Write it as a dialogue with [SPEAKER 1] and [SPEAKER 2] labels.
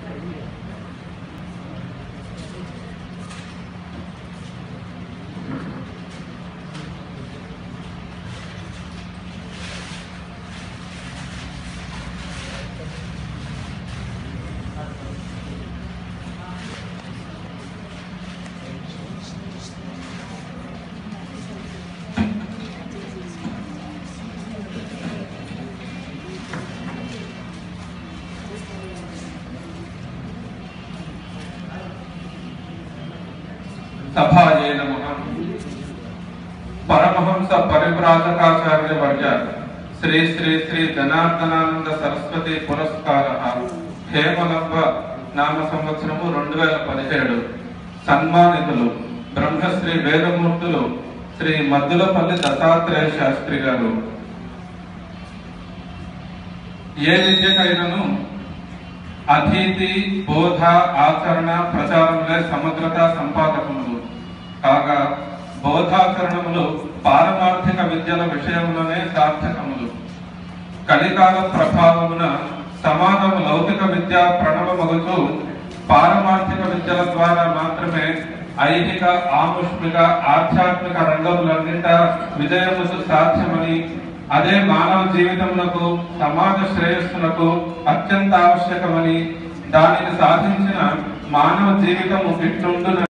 [SPEAKER 1] సభాయే నమ పరమహంస పరివ్రాజకాచార్య వర్య శ్రీ శ్రీ శ్రీ జనార్దనానంద సరస్వతి పురస్కార హేమలంబ నామ సంవత్సరము రెండు వేల పదిహేడు సన్మానితులు బ్రహ్మశ్రీ వేదమూర్తులు శ్రీ మద్దులపల్లి దత్తాత్రేయ శాస్త్రి గారు ఏ విద్యకైనను అతిథి బోధ ఆచరణ ప్రచారములే సమగ్రత సంపాదకములు కాగా బోధాచరణములు పారమార్థిక విద్యల విషయములనే సార్థకములు కలికాల ప్రభావమున సమాజము లౌకిక విద్య ప్రణవమగుతూ పారమార్థిక విద్యల ద్వారా మాత్రమే ఐహిక ఆముష్మిక ఆధ్యాత్మిక రంగములన్నింట విజయము సాధ్యమని అదే మానవ జీవితమునకు సమాజ శ్రేయస్సునకు అత్యంత ఆవశ్యకమని దానిని సాధించిన మానవ జీవితము ఇట్లుండున